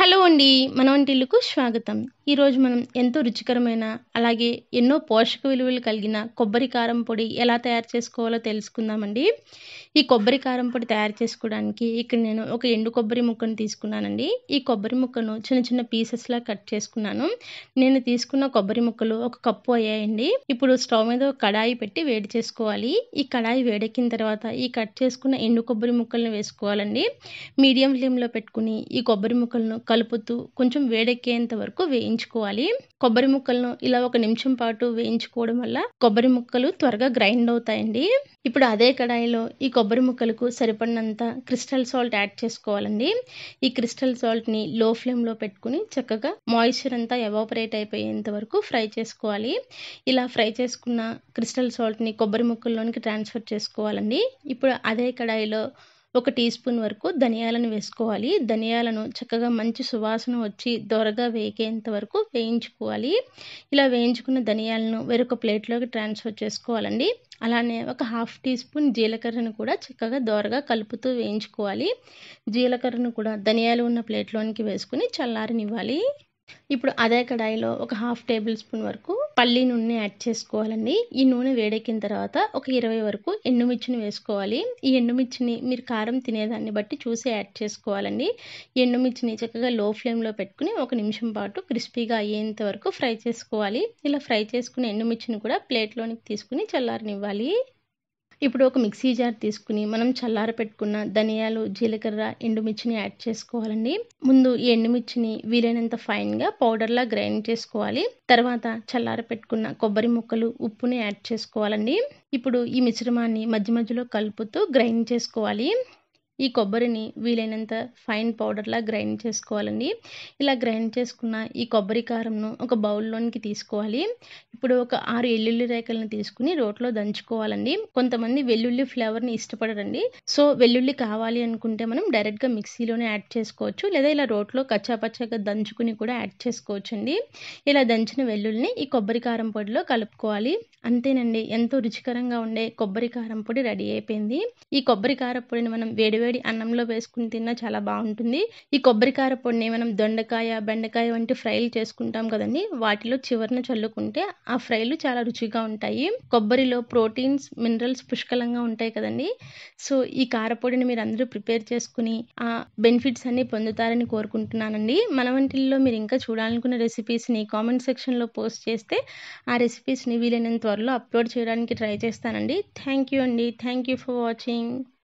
hello అండి మన వంటిల్లుకు స్వాగతం ఈరోజు మనం ఎంతో రుచికరమైన అలాగే ఎన్నో పోషక విలువలు కలిగిన కొబ్బరి కారం పొడి ఎలా తయారు చేసుకోవాలో తెలుసుకుందామండి ఈ కొబ్బరి కారం పొడి తయారు చేసుకోవడానికి ఇక్కడ నేను ఒక ఎండు కొబ్బరి ముక్కను తీసుకున్నానండి ఈ కొబ్బరి ముక్కను చిన్న చిన్న పీసెస్లా కట్ చేసుకున్నాను నేను తీసుకున్న కొబ్బరి ముక్కలు ఒక కప్పు అయ్యాయండి ఇప్పుడు స్టవ్ మీద ఒక కడాయి పెట్టి వేడి చేసుకోవాలి ఈ కడాయి వేడెక్కిన తర్వాత ఈ కట్ చేసుకున్న ఎండు కొబ్బరి ముక్కలను వేసుకోవాలండి మీడియం ఫ్లేమ్లో పెట్టుకుని ఈ కొబ్బరి ముక్కలను కలుపుతూ కొంచెం వేడెక్కేంత వరకు వేయించుకోవాలి కొబ్బరి ముక్కలను ఇలా ఒక నిమిషం పాటు వేయించుకోవడం వల్ల కొబ్బరి ముక్కలు త్వరగా గ్రైండ్ అవుతాయండి ఇప్పుడు అదే కడాయిలో ఈ కొబ్బరి ముక్కలకు సరిపడినంత క్రిస్టల్ సాల్ట్ యాడ్ చేసుకోవాలండి ఈ క్రిస్టల్ సాల్ట్ని లో ఫ్లేమ్లో పెట్టుకుని చక్కగా మాయిశ్చర్ అంతా ఎవాపరేట్ అయిపోయేంత వరకు ఫ్రై చేసుకోవాలి ఇలా ఫ్రై చేసుకున్న క్రిస్టల్ సాల్ట్ని కొబ్బరి ముక్కల్లోనికి ట్రాన్స్ఫర్ చేసుకోవాలండి ఇప్పుడు అదే కడాయిలో ఒక టీ స్పూన్ వరకు ధనియాలను వేసుకోవాలి ధనియాలను చక్కగా మంచి సువాసన వచ్చి దొరగా వేగేంత వరకు వేయించుకోవాలి ఇలా వేయించుకున్న ధనియాలను వేరొక ప్లేట్లోకి ట్రాన్స్ఫర్ చేసుకోవాలండి అలానే ఒక హాఫ్ టీ స్పూన్ జీలకర్రను కూడా చక్కగా దోరగా కలుపుతూ వేయించుకోవాలి జీలకర్రను కూడా ధనియాలు ఉన్న ప్లేట్లోనికి వేసుకుని చల్లారనివ్వాలి ఇప్పుడు అదే కడాయిలో ఒక హాఫ్ టేబుల్ స్పూన్ వరకు పల్లి నూనె యాడ్ చేసుకోవాలండి ఈ నూనె వేడెక్కిన తర్వాత ఒక ఇరవై వరకు ఎండుమిర్చిని వేసుకోవాలి ఈ ఎండుమిర్చిని మీరు కారం తినేదాన్ని బట్టి చూసి యాడ్ చేసుకోవాలండి ఎండుమిర్చిని చక్కగా లో ఫ్లేమ్లో పెట్టుకుని ఒక నిమిషం పాటు క్రిస్పీగా అయ్యేంత వరకు ఫ్రై చేసుకోవాలి ఇలా ఫ్రై చేసుకున్న ఎండుమిర్చిని కూడా ప్లేట్లోనికి తీసుకుని చల్లారనివ్వాలి ఇప్పుడు ఒక మిక్సీ జార్ తీసుకుని మనం చల్లార పెట్టుకున్న ధనియాలు జీలకర్ర ఎండుమిర్చిని యాడ్ చేసుకోవాలండి ముందు ఈ ఎండుమిర్చిని వీలైనంత ఫైన్గా పౌడర్లా గ్రైండ్ చేసుకోవాలి తర్వాత చల్లార పెట్టుకున్న కొబ్బరి ముక్కలు ఉప్పుని యాడ్ చేసుకోవాలండి ఇప్పుడు ఈ మిశ్రమాన్ని మధ్య మధ్యలో కలుపుతూ గ్రైండ్ చేసుకోవాలి ఈ కొబ్బరిని వీలైనంత ఫైన్ పౌడర్లా గ్రైండ్ చేసుకోవాలండి ఇలా గ్రైండ్ చేసుకున్న ఈ కొబ్బరి కారంను ఒక బౌల్లోనికి తీసుకోవాలి ఇప్పుడు ఒక ఆరు వెల్లుల్లి రేకలను తీసుకుని రోట్లో దంచుకోవాలండి కొంతమంది వెల్లుల్లి ఫ్లేవర్ని ఇష్టపడరండి సో వెల్లుల్లి కావాలి అనుకుంటే మనం డైరెక్ట్గా మిక్సీలోనే యాడ్ చేసుకోవచ్చు లేదా ఇలా రోట్లో కచ్చాపచ్చాగా దంచుకుని కూడా యాడ్ చేసుకోవచ్చు అండి ఇలా దంచిన వెల్లుల్లిని ఈ కొబ్బరి కారం పొడిలో కలుపుకోవాలి అంతేనండి ఎంతో రుచికరంగా ఉండే కొబ్బరి కారం పొడి రెడీ అయిపోయింది ఈ కొబ్బరి కారం పొడిని మనం వేడివేడి అన్నంలో వేసుకుని తిన్నా చాలా బాగుంటుంది ఈ కొబ్బరి కార పొడిని మనం దొండకాయ బెండకాయ వంటి ఫ్రైలు చేసుకుంటాం కదండి వాటిలో చివరిన చల్లుకుంటే ఆ ఫ్రైలు చాలా రుచిగా ఉంటాయి కొబ్బరిలో ప్రోటీన్స్ మినరల్స్ పుష్కలంగా ఉంటాయి కదండి సో ఈ కారపొడిని మీరు అందరూ ప్రిపేర్ చేసుకుని ఆ బెనిఫిట్స్ అన్ని పొందుతారని కోరుకుంటున్నానండి మన వంటిల్లో మీరు ఇంకా చూడాలనుకున్న రెసిపీస్ని కామెంట్ సెక్షన్లో పోస్ట్ చేస్తే ఆ రెసిపీస్ని వీలైనంత త్వరలో అప్లోడ్ చేయడానికి ట్రై చేస్తానండి థ్యాంక్ యూ అండి థ్యాంక్ యూ ఫర్ వాచింగ్